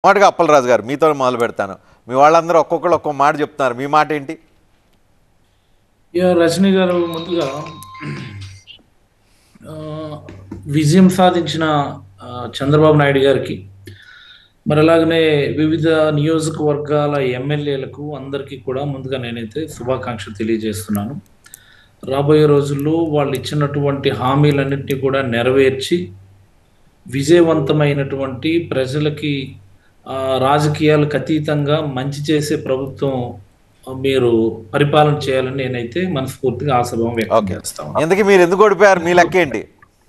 మాటగా అప్పలరాజు గారు మీతో మొదలు పెడతాను మీ వాళ్ళందరూ ఒక్కొక్కరు ఒక్కొక్క మాట చెప్తున్నారు మీ మాట ఏంటి ఇక రజనీ గారు ముందుగా ఆ, విజయం సాధించిన ఆ, చంద్రబాబు నాయుడు గారికి మరి అలాగనే వివిధ నియోజకవర్గాల ఎమ్మెల్యేలకు అందరికీ కూడా ముందుగా నేనైతే శుభాకాంక్షలు తెలియజేస్తున్నాను రాబోయే రోజుల్లో వాళ్ళు ఇచ్చినటువంటి హామీలన్నింటినీ కూడా నెరవేర్చి విజయవంతమైనటువంటి ప్రజలకి ఆ, రాజకీయాలకు అతీతంగా మంచి చేసే ప్రభుత్వం ఆ, మీరు పరిపాలన చేయాలని నేనైతే మనస్ఫూర్తిగా ఆశాభావం వ్యక్తం ఓకే చేస్తాను ఎందుకు మీరు ఎందుకు ఓడిపోయారు మీ లెక్క ఏంటి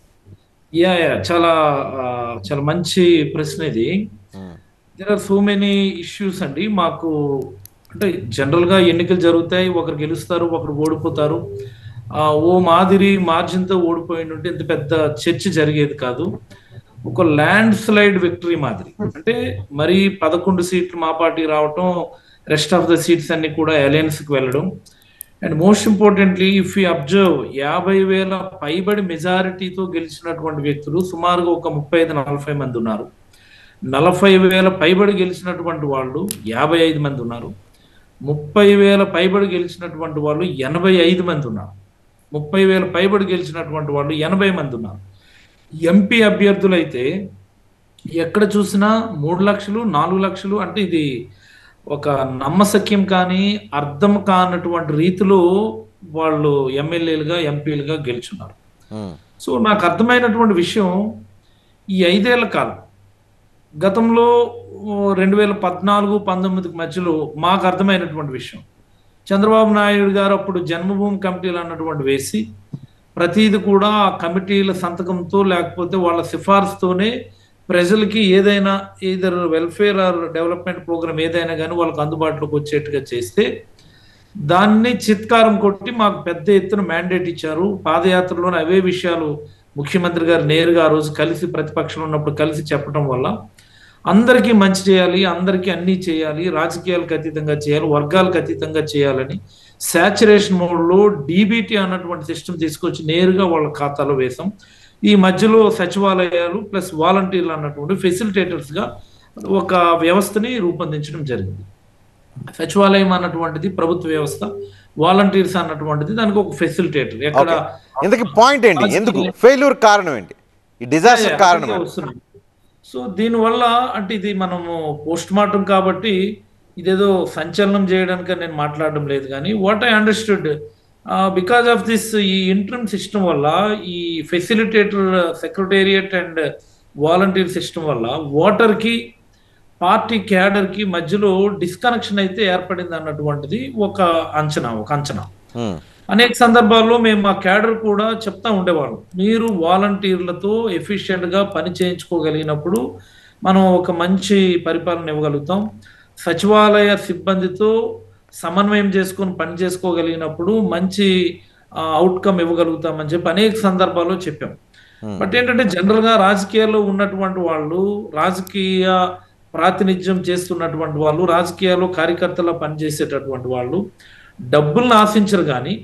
యా యా చాలా ఆ, చాలా మంచి ప్రశ్న ఇది um, there are so many issues అండి మాకు అంటే జనరల్ గా ఎన్నికలు జరుగుతాయి ఒకరు గెలుస్తారు ఒకరు ఓడిపోతారు ఆ, ఓ మాదిరి మార్జిన్ తో ఓడిపోయిన ఉంటే ఇంత పెద్ద చర్చ జరిగేది కాదు ఒక ల్యాండ్ స్లైడ్ విక్టరీ మాదిరి అంటే మరి పదకొండు సీట్లు మా పార్టీ రావటం రెస్ట్ ఆఫ్ ద సీట్స్ అన్ని కూడా అలయన్స్ కి వెళ్ళడం and most importantly if you observe యాభై వేల పైబడి మెజారిటీతో గెలిచినటువంటి వ్యక్తులు సుమారుగా ఒక ముప్పై ఐదు నలభై మంది ఉన్నారు నలభై వేల పైబడి గెలిచినటువంటి వాళ్ళు యాభై ఐదు మంది ఉన్నారు ముప్పై వేల పైబడి గెలిచినటువంటి వాళ్ళు ఎనభై ఐదు మంది ఉన్నారు ముప్పై వేల పైబడి గెలిచినటువంటి వాళ్ళు ఎనభై మంది ఉన్నారు ఎంపీ అభ్యర్థులు అయితే ఎక్కడ చూసినా మూడు లక్షలు నాలుగు లక్షలు అంటే ఇది ఒక నమ్మశక్యం కానీ అర్థం కానటువంటి రీతిలో వాళ్ళు ఎమ్మెల్యేలుగా ఎంపీలుగా గెలుచున్నారు ఉమ్, సో నాకు అర్థమైనటువంటి విషయం ఈ ఐదేళ్ల కాలం గతంలో రెండు వేల పద్నాలుగు పంతొమ్మిదికి మధ్యలో మాకు అర్థమైనటువంటి విషయం చంద్రబాబు నాయుడు గారు అప్పుడు జన్మభూమి కమిటీలు అన్నటువంటి వేసి ప్రతిది కూడా ఆ కమిటీల సంతకంతో లేకపోతే వాళ్ళ సిఫార్సుతోనే ప్రజలకి ఏదైనా either welfare or development programme ఏదైనా కానీ వాళ్ళకి అందుబాటులోకి వచ్చేట్టుగా చేస్తే దాన్ని చిత్కారం కొట్టి మాకు పెద్ద ఎత్తున మ్యాండేట్ ఇచ్చారు పాదయాత్రలోనే అవే విషయాలు ముఖ్యమంత్రి గారు నేరుగా ఆ రోజు కలిసి ప్రతిపక్షంలో ఉన్నప్పుడు కలిసి చెప్పడం వల్ల అందరికీ మంచి చేయాలి అందరికీ అన్నీ చేయాలి రాజకీయాలకు అతీతంగా చేయాలి వర్గాలకు అతీతంగా చేయాలని శాచురేషన్ మోడ్లో డీబీటీ అన్నటువంటి సిస్టమ్ తీసుకొచ్చి నేరుగా వాళ్ళ ఖాతాలో వేసాం ఈ మధ్యలో సచివాలయాలు ప్లస్ వాలంటీర్లు అన్నటువంటి ఫెసిలిటేటర్స్ గా ఒక వ్యవస్థని రూపొందించడం జరిగింది సచివాలయం అన్నటువంటిది ప్రభుత్వ వ్యవస్థ వాలంటీర్స్ అన్నటువంటిది దానికి ఒక ఫెసిలిటేటర్ ఎక్కడ ఓకే ఇంతకీ పాయింట్ ఏంటి ఎందుకు ఫెయిల్యూర్ కారణం ఏంటి ఈ డిజాస్టర్ కారణం ఏంటి? వస్తున్నాయి సో దీనివల్ల అంటే ఇది మనము పోస్ట్ మార్టం కాబట్టి ఇదేదో సంచలనం చేయడానికి నేను మాట్లాడడం లేదు కానీ what I understood because of this ఈ ఇంటర్మ్ సిస్టమ్ వల్ల ఈ facilitator secretariat and volunteer system వల్ల ఓటర్ కి పార్టీ క్యాడర్ కి మధ్యలో డిస్కనెక్షన్ అయితే ఏర్పడింది అన్నటువంటిది ఒక అంచనా ఒక అంచనా ఉమ్, అనేక సందర్భాల్లో మేము మా క్యాడర్ కూడా చెప్తా ఉండేవాళ్ళం మీరు వాలంటీర్లతో ఎఫిషియెంట్ గా పని చేయించుకోగలిగినప్పుడు మనం ఒక మంచి పరిపాలన ఇవ్వగలుగుతాం సచివాలయ సిబ్బందితో సమన్వయం చేసుకొని పని చేసుకోగలిగినప్పుడు మంచి అవుట్కమ్ ఇవ్వగలుగుతామని చెప్పి అనేక సందర్భాల్లో చెప్పాం Hmm. బట్ ఏంటంటే జనరల్ గా రాజకీయాల్లో ఉన్నటువంటి వాళ్ళు రాజకీయ ప్రాతినిధ్యం చేస్తున్నటువంటి వాళ్ళు రాజకీయాల్లో కార్యకర్తలా పనిచేసేటటువంటి వాళ్ళు డబ్బులను ఆశించరు కానీ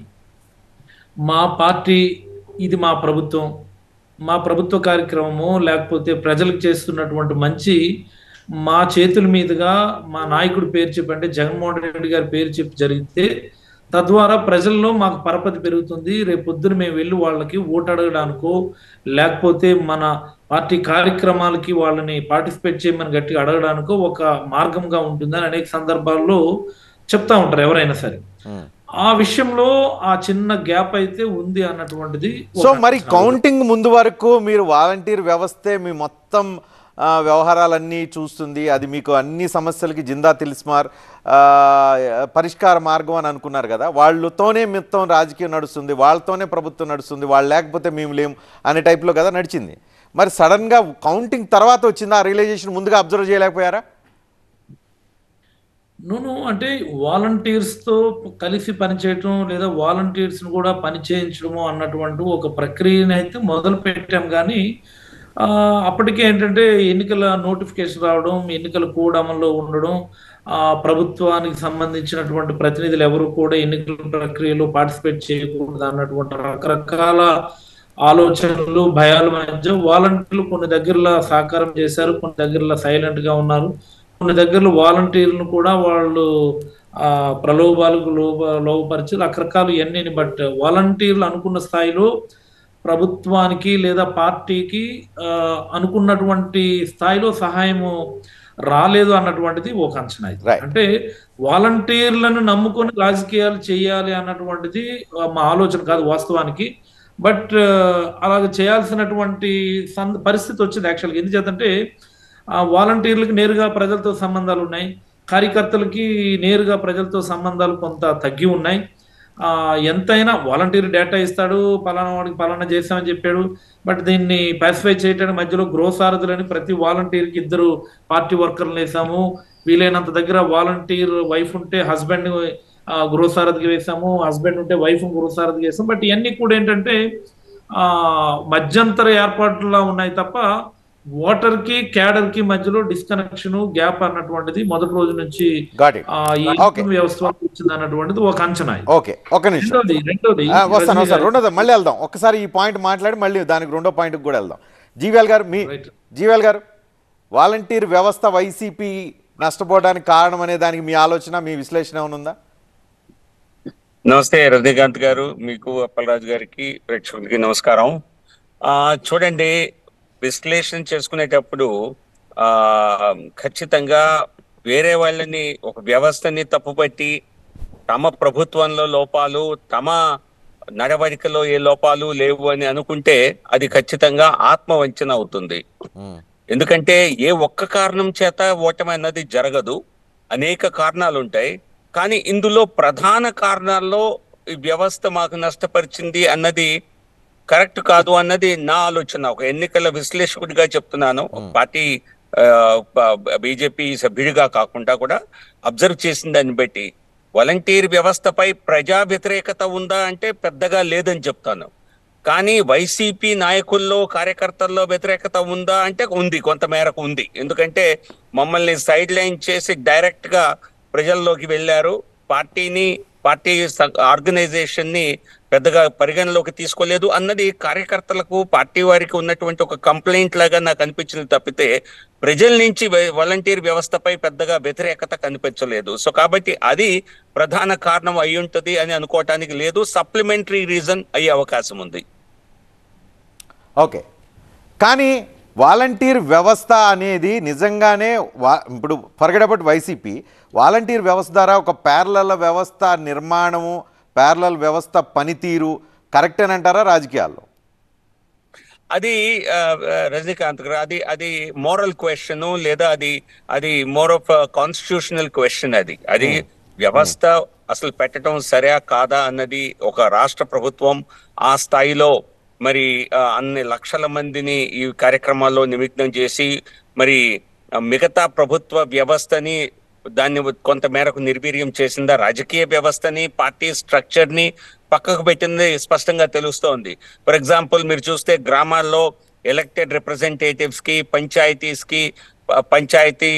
మా పార్టీ ఇది మా ప్రభుత్వం మా ప్రభుత్వ కార్యక్రమము లేకపోతే ప్రజలకు చేస్తున్నటువంటి మంచి మా చేతుల మీదుగా మా నాయకుడి పేరు చెప్పి అంటే జగన్మోహన్ రెడ్డి గారి పేరు చెప్పి జరిగితే తద్వారా ప్రజల్లో మాకు పరపతి పెరుగుతుంది రేపు పొద్దున మేము వెళ్ళి వాళ్ళకి ఓటు అడగడానికో లేకపోతే మన పార్టీ కార్యక్రమాలకి వాళ్ళని పార్టిసిపేట్ చేయమని గట్టిగా అడగడానికో ఒక మార్గంగా ఉంటుందని అనేక సందర్భాల్లో చెప్తా ఉంటారు ఎవరైనా సరే ఉమ్. ఆ విషయంలో ఆ చిన్న గ్యాప్ అయితే ఉంది అన్నటువంటిది ఒక సో మరి కౌంటింగ్ ముందు వరకు మీరు వాలంటీర్ వ్యవస్థే మీ మొత్తం ఆ, వ్యవహారాలన్నీ చూస్తుంది అది మీకు అన్ని సమస్యలకి జిందా తిలిస్మార్ ఆ, పరిష్కార మార్గం అని అనుకున్నారు కదా వాళ్ళతోనే మొత్తం రాజకీయం నడుస్తుంది వాళ్ళతోనే ప్రభుత్వం నడుస్తుంది వాళ్ళు లేకపోతే మేము లేము అనే టైప్లో కదా నడిచింది మరి సడన్గా కౌంటింగ్ తర్వాత వచ్చింది ఆ రియలైజేషన్ ముందుగా అబ్జర్వ్ చేయలేకపోయారా నేను అంటే వాలంటీర్స్ తో కలిసి పనిచేయటం లేదా వాలంటీర్స్ ను కూడా పని చేయించడము అన్నటువంటి ఒక ప్రక్రియను అయితే మొదలు పెట్టాం కానీ ఆ, అప్పటికే ఏంటంటే ఎన్నికల నోటిఫికేషన్ రావడం ఎన్నికల కోడ్ అమల్లో ఉండడం ఆ ప్రభుత్వానికి సంబంధించినటువంటి ప్రతినిధులు ఎవరు కూడా ఎన్నికల ప్రక్రియలో పార్టిసిపేట్ చేయకూడదు అన్నటువంటి రకరకాల ఆలోచనలు భయాల మధ్య వాలంటీర్లు కొన్ని దగ్గరలో సహకారం చేశారు కొన్ని దగ్గరలో సైలెంట్ గా ఉన్నారు కొన్ని దగ్గరలో వాలంటీర్లను కూడా వాళ్ళు ఆ ప్రలోభాలకు లోప లోపరిచి రకరకాలు ఇవన్నీ బట్ వాలంటీర్లు అనుకున్న స్థాయిలో ప్రభుత్వానికి లేదా పార్టీకి ఆ, అనుకున్నటువంటి స్థాయిలో సహాయము రాలేదు అన్నటువంటిది ఒక అంచనా ఇది. Right. అంటే వాలంటీర్లను నమ్ముకొని రాజకీయాలు చేయాలి అన్నటువంటిది ఆ, మా ఆలోచన కాదు వాస్తవానికి బట్ అలాగ చేయాల్సినటువంటి సంద పరిస్థితి వచ్చింది యాక్చువల్గా ఎందుచేతంటే ఆ వాలంటీర్లకు నేరుగా ప్రజలతో సంబంధాలు ఉన్నాయి కార్యకర్తలకి నేరుగా ప్రజలతో సంబంధాలు కొంత తగ్గి ఉన్నాయి ఆ ఎంతైనా వాలంటీర్ డేటా ఇస్తాడు పలానా వాడికి పలానా చేస్తామని చెప్పాడు బట్ దీన్ని పాసిఫై చేయడానికి మధ్యలో గృహసారథులని ప్రతి వాలంటీర్కి ఇద్దరు పార్టీ వర్కర్లు వేసాము వీలైనంత దగ్గర వాలంటీర్ వైఫ్ ఉంటే హస్బెండ్ గృహసారథికి వేసాము హస్బెండ్ ఉంటే వైఫ్ గృహసారథికి వేసాం బట్ ఇవన్నీ కూడా ఏంటంటే ఆ మధ్యంతర ఏర్పాట్లా ఉన్నాయి తప్ప ఓటర్ కి క్యాడర్ కి మధ్యలో డిస్కనెక్షన్ గ్యాప్ అన్నటువంటిది మొదటి రోజు నుంచి గాట్ ఇట్ ఆ ఈ Okay. వ్యవస్థ వల్ల వచ్చింది అన్నటువంటిది ఒక అంచనా ఇది. ఓకే ఒక నిమిషం రెండోది రెండోది ఆ, వస్తాను రజనీ వస్తాను గారు- రెండోది మళ్ళీ వెళ్దాం ఒక్కసారి ఈ పాయింట్ మాట్లాడి మళ్ళీ దానికి రెండో పాయింట్కి కూడా వెళ్దాం జీవీఎల్ గారు మీ Right. జీవీఎల్ గారు వాలంటీర్ వ్యవస్థ వైసీపీ నష్టపోవడానికి కారణం అనే దానికి మీ ఆలోచన మీ విశ్లేషణ ఏమైనా ఉందా నమస్తే రజనీకాంత్ గారు మీకు అప్పలరాజు గారికి ప్రేక్షకులకి నమస్కారం ఆ చూడండి విశ్లేషణ చేసుకునేటప్పుడు ఆ ఖచ్చితంగా వేరే వాళ్ళని ఒక వ్యవస్థని తప్పుపట్టి తమ ప్రభుత్వంలో లోపాలు తమ నడవడికలో ఏ లోపాలు లేవు అని అనుకుంటే అది ఖచ్చితంగా ఆత్మవంచన అవుతుంది ఎందుకంటే ఏ ఒక్క కారణం చేత ఓటమి అన్నది జరగదు అనేక కారణాలు ఉంటాయి కానీ ఇందులో ప్రధాన కారణాల్లో ఈ వ్యవస్థ మాకు నష్టపరిచింది అన్నది కరెక్ట్ కాదు అన్నది నా ఆలోచన ఒక ఎన్నికల విశ్లేషకుడిగా చెప్తున్నాను ఒక పార్టీ బీజేపీ సభ్యుడిగా కాకుండా కూడా అబ్జర్వ్ చేసిన దాన్ని బట్టి వాలంటీర్ వ్యవస్థపై ప్రజా వ్యతిరేకత ఉందా అంటే పెద్దగా లేదని చెప్తాను కానీ వైసీపీ నాయకుల్లో కార్యకర్తల్లో వ్యతిరేకత ఉందా అంటే ఉంది కొంత మేరకు ఉంది ఎందుకంటే మమ్మల్ని సైడ్ లైన్ చేసి డైరెక్ట్ గా ప్రజల్లోకి వెళ్ళారు పార్టీని పార్టీ ఆర్గనైజేషన్ ని పెద్దగా పరిగణలోకి తీసుకోలేదు అన్నది కార్యకర్తలకు పార్టీ వారికి ఉన్నటువంటి ఒక కంప్లైంట్ లాగా నాకు అనిపించింది తప్పితే ప్రజల నుంచి వాలంటీర్ వ్యవస్థపై పెద్దగా వ్యతిరేకత కనిపించలేదు సో కాబట్టి అది ప్రధాన కారణం అయి ఉంటది అని అనుకోవటానికి లేదు సప్లిమెంటరీ రీజన్ అయ్యే అవకాశం ఉంది ఓకే కానీ వాలంటీర్ వ్యవస్థ అనేది నిజంగానే వా ఇప్పుడు ఫర్గడబట్ వైసీపీ వాలంటీర్ వ్యవస్థ ద్వారా ఒక ప్యారలల్ వ్యవస్థ నిర్మాణము ప్యారలల్ వ్యవస్థ పనితీరు కరెక్ట్ అని అంటారా రాజకీయాల్లో అది ఆ, ఆ, రజనీకాంత్ గారు అది అది మోరల్ క్వశ్చన్ లేదా అది అది మోర్ ఆఫ్ కాన్స్టిట్యూషనల్ క్వశ్చన్ అది అది వ్యవస్థ అసలు పెట్టడం సరే కాదా అన్నది ఒక రాష్ట్ర ప్రభుత్వం ఆ స్థాయిలో మరి ఆ, అన్ని లక్షల మందిని ఈ కార్యక్రమాల్లో నిమగ్నం చేసి మరి ఆ, మిగతా ప్రభుత్వ వ్యవస్థని దాన్ని కొంత మేరకు నిర్వీర్యం చేసిందా రాజకీయ వ్యవస్థని పార్టీ స్ట్రక్చర్ ని పక్కకు పెట్టింది స్పష్టంగా తెలుస్తోంది ఫర్ ఎగ్జాంపుల్ మీరు చూస్తే గ్రామాల్లో ఎలక్టెడ్ రిప్రజెంటేటివ్స్ కి పంచాయతీస్ కి ప- పంచాయతీ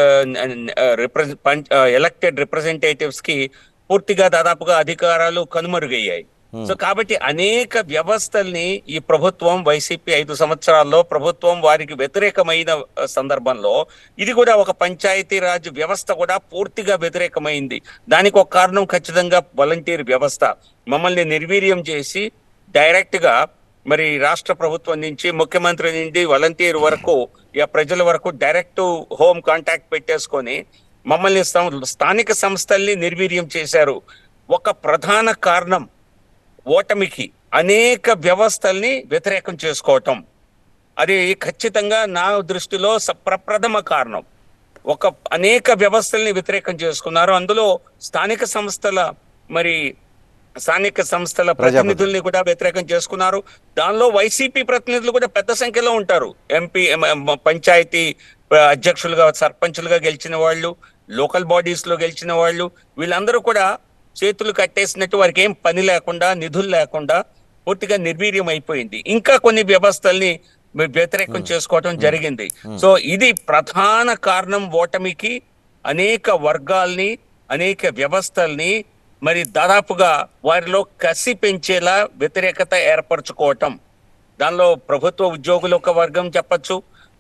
ఎలక్టెడ్ రిప్రజెంటేటివ్స్ కి పూర్తిగా దాదాపుగా అధికారాలు కనుమరుగయ్యాయి సో కాబట్టి అనేక వ్యవస్థల్ని ఈ ప్రభుత్వం వైసీపీ ఐదు సంవత్సరాల్లో ప్రభుత్వం వారికి వ్యతిరేకమైన ఆ, సందర్భంలో ఇది కూడా ఒక పంచాయతీ రాజ్ వ్యవస్థ కూడా పూర్తిగా వ్యతిరేకమైంది దానికి ఒక కారణం ఖచ్చితంగా వాలంటీర్ వ్యవస్థ మమ్మల్ని నిర్వీర్యం చేసి డైరెక్ట్ గా మరి రాష్ట్ర ప్రభుత్వం నుంచి ముఖ్యమంత్రి నుండి వాలంటీర్ వరకు ఇక ప్రజల వరకు డైరెక్ట్ హోమ్ కాంటాక్ట్ పెట్టేసుకొని మమ్మల్ని సం- స్థానిక సంస్థల్ని నిర్వీర్యం చేశారు ఒక ప్రధాన కారణం ఓటమికి అనేక వ్యవస్థల్ని వ్యతిరేకం చేసుకోవటం అది ఖచ్చితంగా నా దృష్టిలో స- ప్రప్రథమ కారణం ఒక అనేక వ్యవస్థల్ని వ్యతిరేకం చేసుకున్నారు అందులో స్థానిక సంస్థల మరి స్థానిక సంస్థల ప్రతినిధుల్ని కూడా వ్యతిరేకం చేసుకున్నారు దానిలో వైసీపీ ప్రతినిధులు కూడా పెద్ద సంఖ్యలో ఉంటారు ఎంపీ ఎం- ఎం- పంచాయతీ ఆ, అధ్యక్షులుగా సర్పంచులుగా గెలిచిన వాళ్ళు లోకల్ బాడీస్ లో గెలిచిన వాళ్ళు వీళ్ళందరూ కూడా చేతులు కట్టేసినట్టు వారికి ఏం పని లేకుండా నిధులు లేకుండా పూర్తిగా నిర్వీర్యం అయిపోయింది ఇంకా కొన్ని వ్యవస్థల్ని వ్యతిరేకం చేసుకోవటం జరిగింది సో ఇది ప్రధాన కారణం ఓటమికి అనేక వర్గాల్ని అనేక వ్యవస్థల్ని మరి దాదాపుగా వారిలో కసి పెంచేలా వ్యతిరేకత ఏర్పరచుకోవటం దానిలో ప్రభుత్వ ఉద్యోగులు ఒక వర్గం చెప్పచ్చు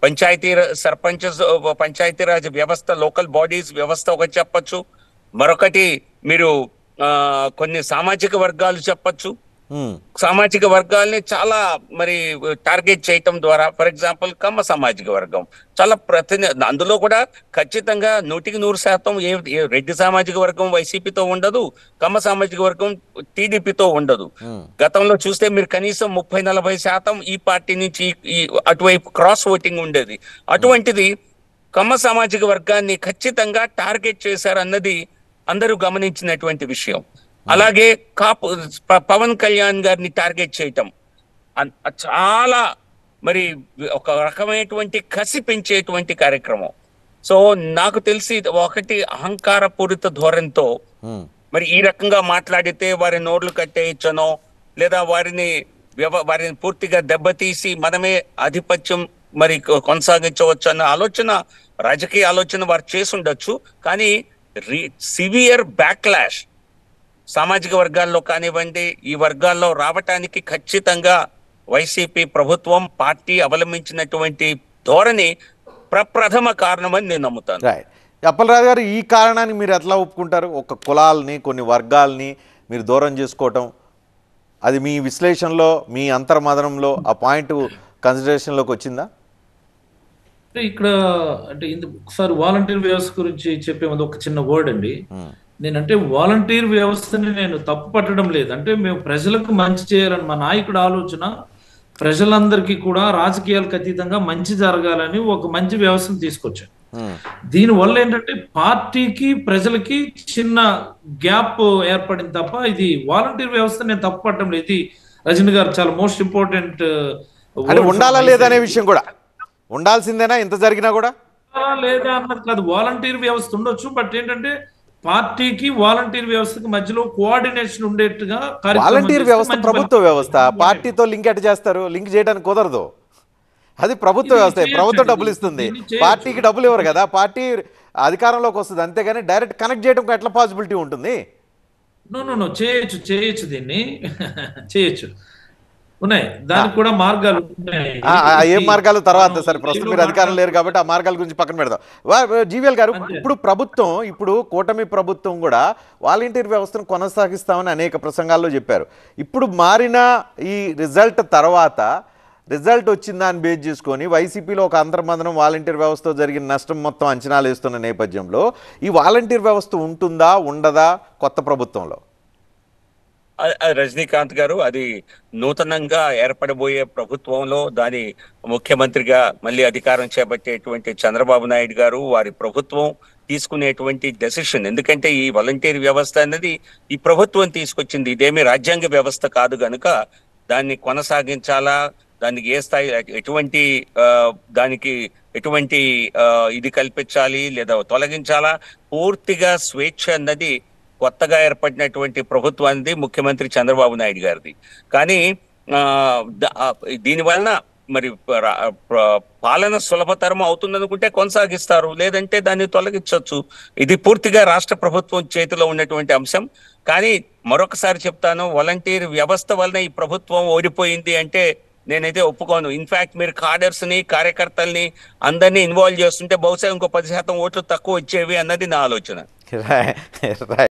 పంచాయతీ సర్పంచ్ పంచాయతీరాజ్ వ్యవస్థ లోకల్ బాడీస్ వ్యవస్థ ఒకటి చెప్పొచ్చు మరొకటి మీరు ఆ, కొన్ని సామాజిక వర్గాలు చెప్పొచ్చు ఉమ్, సామాజిక వర్గాల్ని చాలా మరి టార్గెట్ చేయటం ద్వారా ఫర్ ఎగ్జాంపుల్ కమ్మ సామాజిక వర్గం చాలా ప్రతి అందులో కూడా ఖచ్చితంగా నూటికి నూరు శాతం ఏ ఏ రెడ్డి సామాజిక వర్గం వైసీపీతో ఉండదు కమ్మ సామాజిక వర్గం టీడీపీతో ఉండదు ఉమ్, గతంలో చూస్తే మీరు కనీసం ముప్పై నలభై శాతం ఈ పార్టీ నుంచి ఈ అటువైపు క్రాస్ ఓటింగ్ ఉండేది అటువంటిది కమ్మ సామాజిక వర్గాన్ని ఖచ్చితంగా టార్గెట్ చేశారన్నది అందరూ గమనించినటువంటి విషయం అలాగే కాపు ప- పవన్ కళ్యాణ్ గారిని టార్గెట్ చేయటం అన్- చాలా మరి ఒక రకమైనటువంటి కసి పెంచేటువంటి కార్యక్రమం సో నాకు తెలిసి ఇది ఒకటి అహంకారపూరిత ధోరణితో ఉమ్, మరి ఈ రకంగా మాట్లాడితే వారి నోర్లు కట్టేయచ్చనో లేదా వారిని వ్యవ వారిని పూర్తిగా దెబ్బతీసి మనమే ఆధిపత్యం మరి కొ- కొనసాగించవచ్చు అన్న ఆలోచన రాజకీయ ఆలోచన వారు చేసి ఉండొచ్చు కానీ సివియర్ బ్యాక్లాష్ సామాజిక వర్గాల్లో కానివ్వండి ఈ వర్గాల్లో రావటానికి ఖచ్చితంగా వైసీపీ ప్రభుత్వం పార్టీ అవలంబించినటువంటి ధోరణి ప్రప్రథమ కారణమని నేను నమ్ముతాను రైట్ అప్పలరాజు గారు ఈ కారణాన్ని మీరు ఎట్లా ఒప్పుకుంటారు ఒక కులాల్ని కొన్ని వర్గాల్ని మీరు దూరం చేసుకోవటం అది మీ విశ్లేషణలో మీ అంతర్మదనంలో ఆ పాయింట్ కన్సిడరేషన్లోకి వచ్చిందా అంటే ఇక్కడ అంటే ఇందు ఒకసారి వాలంటీర్ వ్యవస్థ గురించి చెప్పే ముందు ఒక చిన్న వర్డ్ అండి ఉమ్, నేనంటే వాలంటీర్ వ్యవస్థని నేను తప్పు పట్టడం లేదు అంటే మేము ప్రజలకు మంచి చేయాలని మా నాయకుడు ఆలోచన ప్రజలందరికీ కూడా రాజకీయాలకు అతీతంగా మంచి జరగాలని ఒక మంచి వ్యవస్థను తీసుకొచ్చాను ఉమ్, దీని వల్ల ఏంటంటే పార్టీకి ప్రజలకి చిన్న గ్యాప్ ఏర్పడింది తప్ప ఇది వాలంటీర్ వ్యవస్థ నేను తప్పు పట్టడం లేదు ఇది రజనీ గారు చాలా మోస్ట్ ఇంపార్టెంట్ అంటే ఉండాలా లేదా అనే విషయం కూడా ఉండాల్సిందేనా ఇంత జరిగినా కూడా లేదా అన్నది కాదు వాలంటీర్ వ్యవస్థ ఉండొచ్చు బట్ ఏంటంటే పార్టీకి వాలంటీర్ వ్యవస్థకి మధ్యలో కోఆర్డినేషన్ ఉండేట్టుగా కార్యక్రమం వాలంటీర్ చేస్తే వ్యవస్థ మంచి ప్రభుత్వ ఫలితం వ్యవస్థ వస్తుంది. పార్టీతో లింక్ ఎట్ చేస్తారు లింక్ చేయడానికి కుదరదు అది ప్రభుత్వ ఇది వ్యవస్థ చేయొచ్చు ప్రభుత్వం అండి. డబ్బులు ఇస్తుంది దీన్ని చేయొచ్చు. పార్టీకి డబ్బులు ఇవ్వరు కదా పార్టీ అధికారంలోకి వస్తుంది అంతేగాని డైరెక్ట్ కనెక్ట్ చేయడం ఎట్లా పాసిబిలిటీ ఉంటుంది నో నో నో చేయొచ్చు చేయొచ్చు దీన్ని చేయొచ్చు ఉన్నాయి దానికి కూడా మార్గాలు ఉన్నాయి ఆ, ఆ, ఏం మార్గాలు తర్వాత మనం సరే ప్రస్తుతం లైవ్లో మీరు అధికారం లేరు కాబట్టి ఆ మార్గాల గురించి పక్కన పెడదాం వా- జీవీఎల్ గారు అంతే. ఇప్పుడు ప్రభుత్వం ఇప్పుడు కూటమి ప్రభుత్వం కూడా వాలంటీర్ వ్యవస్థను కొనసాగిస్తామని అనేక ప్రసంగాల్లో చెప్పారు ఇప్పుడు మారిన ఈ రిజల్ట్ తర్వాత రిజల్ట్ వచ్చిందా అని బేస్ చేసుకొని వైసీపీలో ఒక అంతర్మందనం వాలంటీర్ వ్యవస్థతో జరిగిన నష్టం మొత్తం అంచనాలు వేస్తున్న నేపథ్యంలో ఈ వాలంటీర్ వ్యవస్థ ఉంటుందా ఉండదా కొత్త ప్రభుత్వంలో అ- అ- రజనీకాంత్ గారు అది నూతనంగా ఏర్పడబోయే ప్రభుత్వంలో దాని ముఖ్యమంత్రిగా మళ్ళీ అధికారం చేపట్టేటువంటి చంద్రబాబు నాయుడు గారు వారి ప్రభుత్వం తీసుకునేటువంటి డెసిషన్ ఎందుకంటే ఈ వాలంటీర్ వ్యవస్థ అనేది ఈ ప్రభుత్వం తీసుకొచ్చింది ఇదేమి రాజ్యాంగ వ్యవస్థ కాదు గనుక దాన్ని కొనసాగించాలా దానికి ఏ స్థాయి ఎటువంటి ఆ, దానికి ఎటువంటి ఆ, ఇది కల్పించాలి లేదా తొలగించాలా పూర్తిగా స్వేచ్ఛ అన్నది కొత్తగా ఏర్పడినటువంటి ప్రభుత్వానికి ముఖ్యమంత్రి చంద్రబాబు నాయుడు గారిది కానీ ఆ, ద- ఆ, దీని వలన మరి ప్ర- ప్ర- పాలన సులభతరం అవుతుందనుకుంటే కొనసాగిస్తారు లేదంటే దాన్ని తొలగించవచ్చు ఇది పూర్తిగా రాష్ట్ర ప్రభుత్వం చేతిలో ఉన్నటువంటి అంశం కానీ మరొకసారి చెప్తాను వాలంటీర్ వ్యవస్థ వలన ఈ ప్రభుత్వం ఓడిపోయింది అంటే నేనైతే ఒప్పుకోను ఇన్ఫాక్ట్ మీరు కాడర్స్ ని కార్యకర్తల్ని అందరినీ ఇన్వాల్వ్ చేస్తుంటే బహుశా ఇంకో పది శాతం ఓట్లు తక్కువ వచ్చేవి అన్నది నా ఆలోచన రైట్